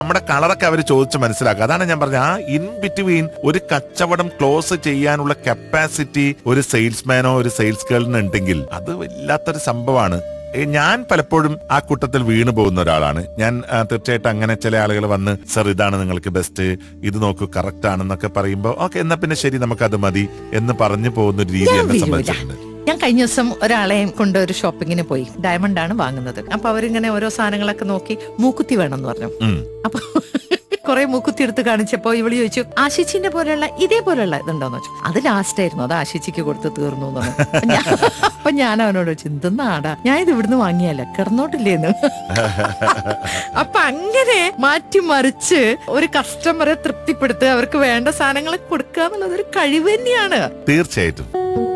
നമ്മുടെ കളറൊക്കെ അവർ ചോദിച്ച് മനസ്സിലാക്കുക അതാണ് ഞാൻ പറഞ്ഞത് ആ ഇൻ ബിറ്റ്വീൻ ഒരു കച്ചവടം ക്ലോസ് ചെയ്യാനുള്ള കപ്പാസിറ്റി ഒരു സെയിൽസ്മാനോ ഒരു സെയിൽസ് ഗേളിന് ഉണ്ടെങ്കിൽ അത് വല്ലാത്തൊരു സംഭവമാണ് ഏ, ഞാൻ പലപ്പോഴും ആ കൂട്ടത്തിൽ വീണു പോകുന്ന ഒരാളാണ് ഞാൻ ആ, തീർച്ചയായിട്ടും അങ്ങനെ ചില ആളുകൾ വന്ന് സർ ഇതാണ് നിങ്ങൾക്ക് ബെസ്റ്റ് ഇത് നോക്കൂ കറക്റ്റ് ആണെന്നൊക്കെ പറയുമ്പോൾ ഓക്കെ എന്നാ പിന്നെ ശരി നമുക്കത് മതി എന്ന് പറഞ്ഞു പോകുന്ന ഒരു രീതി ഞാൻ എന്നെ വീഴൂല. സംബന്ധിച്ചിട്ടുണ്ട് ഞാൻ കഴിഞ്ഞ ദിവസം ഒരാളെ കൊണ്ട് ഒരു ഷോപ്പിങ്ങിന് പോയി ഡയമണ്ട് ആണ് വാങ്ങുന്നത് അപ്പൊ അവരിങ്ങനെ ഓരോ സാധനങ്ങളൊക്കെ നോക്കി മൂക്കുത്തി വേണമെന്ന് പറഞ്ഞു ഉം. അപ്പൊ കുറെ മൂക്കുത്തി എടുത്ത് കാണിച്ചപ്പോ ഇവള് ചോദിച്ചു ആശിച്ചിന്റെ പോലെയുള്ള ഇതേപോലെയുള്ള ഇതുണ്ടോന്ന് വെച്ചു അത് ലാസ്റ്റ് ആയിരുന്നു അത് ആശിച്ചിക്ക് കൊടുത്ത് തീർന്നു എന്ന് പറഞ്ഞു. അപ്പൊ ഞാൻ- അപ്പൊ ഞാൻ അവനോട് ചോദിച്ചു എന്തെന്നാടാ ഞാൻ ഇത് ഇവിടുന്ന് വാങ്ങിയല്ല കിടന്നോട്ടില്ലേന്ന് അപ്പൊ അങ്ങനെ മാറ്റിമറിച്ച് ഒരു കസ്റ്റമറെ തൃപ്തിപ്പെടുത്തുക അവർക്ക് വേണ്ട സാധനങ്ങൾ കൊടുക്കുക എന്നുള്ളത് ഒരു കഴിവ് തന്നെയാണ് തീർച്ചയായിട്ടും